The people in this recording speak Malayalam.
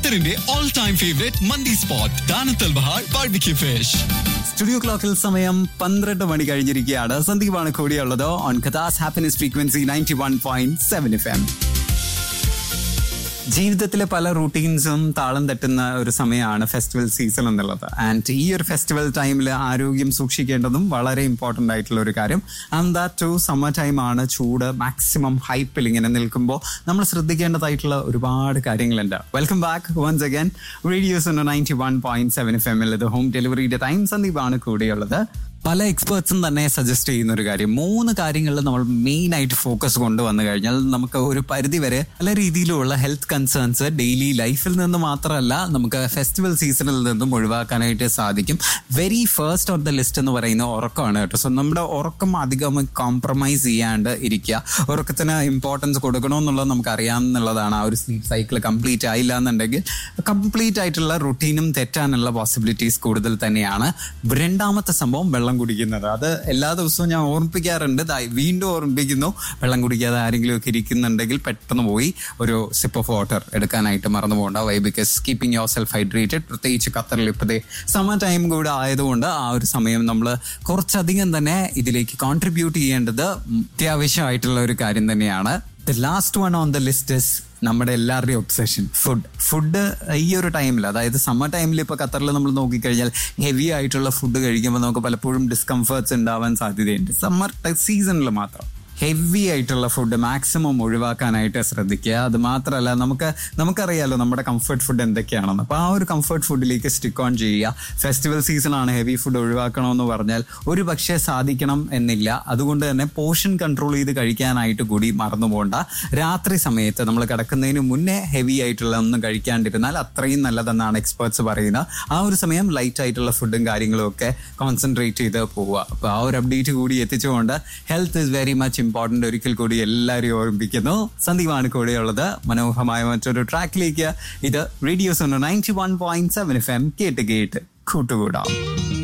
ഖത്തറിന്റെ ഓൾ ടൈം ഫേവറേറ്റ് മന്തി സ്പോട്ട് ദാനത്തൽ ബഹാർ ബാർബിക്യൂ ഫിഷ് സ്റ്റുഡിയോ ക്ലോക്കിൽ സമയം പന്ത്രണ്ട് മണി കഴിഞ്ഞിരിക്കുകയാണ് സന്ദീപാണ് കൂടിയുള്ളത് ഓൺ കഥാസ് happiness frequency ninety one point seven F M ജീവിതത്തിലെ പല റൂട്ടീൻസും താളം തട്ടുന്ന ഒരു സമയമാണ് ഫെസ്റ്റിവൽ സീസൺ എന്നുള്ളത് ആൻഡ് ഈ ഒരു ഫെസ്റ്റിവൽ ടൈമിൽ ആരോഗ്യം സൂക്ഷിക്കേണ്ടതും വളരെ ഇമ്പോർട്ടൻ്റ് ആയിട്ടുള്ള ഒരു കാര്യം ആൻഡ് ദാറ്റ് ടു സമ്മർ ടൈമാണ് ചൂട് മാക്സിമം ഹൈപ്പിൽ ഇങ്ങനെ നിൽക്കുമ്പോൾ നമ്മൾ ശ്രദ്ധിക്കേണ്ടതായിട്ടുള്ള ഒരുപാട് കാര്യങ്ങളുണ്ട് welcome back once again radios ninety one point seven F എമ്മിൽ ഇത് ഹോം ഡെലിവറിയുടെ ടൈം സന്ദീപാണ് കൂടെയുള്ളത് പല എക്സ്പേർട്സും തന്നെ സജസ്റ്റ് ചെയ്യുന്ന ഒരു കാര്യം മൂന്ന് കാര്യങ്ങളിൽ നമ്മൾ മെയിൻ ആയിട്ട് ഫോക്കസ് കൊണ്ടുവന്നു കഴിഞ്ഞാൽ നമുക്ക് ഒരു പരിധി വരെ പല രീതിയിലുള്ള ഹെൽത്ത് കൺസേൺസ് ഡെയിലി ലൈഫിൽ നിന്ന് മാത്രമല്ല നമുക്ക് ഫെസ്റ്റിവൽ സീസണിൽ നിന്നും ഒഴിവാക്കാനായിട്ട് സാധിക്കും very first on the list എന്ന് പറയുന്ന ഉറക്കമാണ് കേട്ടോ സോ നമ്മുടെ ഉറക്കം അധികം കോംപ്രമൈസ് ചെയ്യാണ്ട് ഇരിക്കുക ഉറക്കത്തിന് ഇമ്പോർട്ടൻസ് കൊടുക്കണമെന്നുള്ളത് നമുക്ക് അറിയാമെന്നുള്ളതാണ് ആ ഒരു സ്ലീപ്പ് സൈക്കിൾ കംപ്ലീറ്റ് ആയില്ല എന്നുണ്ടെങ്കിൽ കംപ്ലീറ്റ് ആയിട്ടുള്ള റുട്ടീനും തെറ്റാനുള്ള പോസിബിലിറ്റീസ് കൂടുതൽ തന്നെയാണ് രണ്ടാമത്തെ സംഭവം വെള്ളം കുടിക്കുന്നത് അത് എല്ലാ ദിവസവും ഞാൻ ഓർമ്മിപ്പിക്കാറുണ്ട് ദാ വീണ്ടും ഓർമ്മിപ്പിക്കുന്നു വെള്ളം കുടിക്കാതെ ആരെങ്കിലും ഒക്കെ ഇരിക്കുന്നുണ്ടെങ്കിൽ പെട്ടെന്ന് പോയി ഒരു സിപ്പ് ഓഫ് വാട്ടർ എടുക്കാനായിട്ട് മറന്നു പോകണ്ട why because keeping yourself hydrated പ്രത്യേകിച്ച് ഖത്തറിൽ ഇപ്പോഴത്തെ സമ്മർ ടൈം കൂടെ ആയതുകൊണ്ട് ആ ഒരു സമയം നമ്മൾ കുറച്ചധികം തന്നെ ഇതിലേക്ക് കോൺട്രിബ്യൂട്ട് ചെയ്യേണ്ടത് അത്യാവശ്യമായിട്ടുള്ള ഒരു കാര്യം തന്നെയാണ് the last one on the list is നമ്മുടെ എല്ലാവരുടെയും ഒബ്സെഷൻ ഫുഡ് ഫുഡ് ഈ ഒരു ടൈമിൽ അതായത് സമ്മർ ടൈമിൽ ഇപ്പോൾ ഖത്തറിൽ നമ്മൾ നോക്കിക്കഴിഞ്ഞാൽ ഹെവി ആയിട്ടുള്ള ഫുഡ് കഴിക്കുമ്പോൾ നമുക്ക് പലപ്പോഴും ഡിസ്കംഫേർട്സ് ഉണ്ടാവാൻ സാധ്യതയുണ്ട് സമ്മർ സീസണിൽ മാത്രം ഹെവി ആയിട്ടുള്ള ഫുഡ് മാക്സിമം ഒഴിവാക്കാനായിട്ട് ശ്രദ്ധിക്കുക അത് മാത്രമല്ല നമുക്ക് നമുക്കറിയാലോ നമ്മുടെ കംഫർട്ട് ഫുഡ് എന്തൊക്കെയാണെന്ന് അപ്പോൾ ആ ഒരു കംഫർട്ട് ഫുഡിലേക്ക് സ്റ്റിക്ക് ഓൺ ചെയ്യുക ഫെസ്റ്റിവൽ സീസൺ ആണ് ഹെവി ഫുഡ് ഒഴിവാക്കണമെന്ന് പറഞ്ഞാൽ ഒരു പക്ഷേ സാധിക്കണം എന്നില്ല അതുകൊണ്ട് തന്നെ പോർഷൻ കൺട്രോൾ ചെയ്ത് കഴിക്കാനായിട്ട് കൂടി മറന്നു പോകണ്ട രാത്രി സമയത്ത് നമ്മൾ കിടക്കുന്നതിന് മുന്നേ ഹെവി ആയിട്ടുള്ള ഒന്നും കഴിക്കാണ്ടിരുന്നാൽ അത്രയും നല്ലതെന്നാണ് എക്സ്പേർട്സ് പറയുന്നത് ആ ഒരു സമയം ലൈറ്റ് ആയിട്ടുള്ള ഫുഡും കാര്യങ്ങളും ഒക്കെ കോൺസെൻട്രേറ്റ് ചെയ്ത് പോവുക അപ്പോൾ ആ ഒരു അപ്ഡേറ്റ് കൂടി എത്തിച്ചുകൊണ്ട് health is very much important ഒരിക്കൽ കൂടി എല്ലാവരെയും ഓർമ്മിപ്പിക്കുന്നു സന്ദീപാണ് കൂടെയുള്ളത് മനോഹരമായ മറ്റൊരു ട്രാക്കിലേക്ക് ഇത് radios ninety one point seven F M കേട്ട് കേട്ട് കൂട്ടുകൂടാം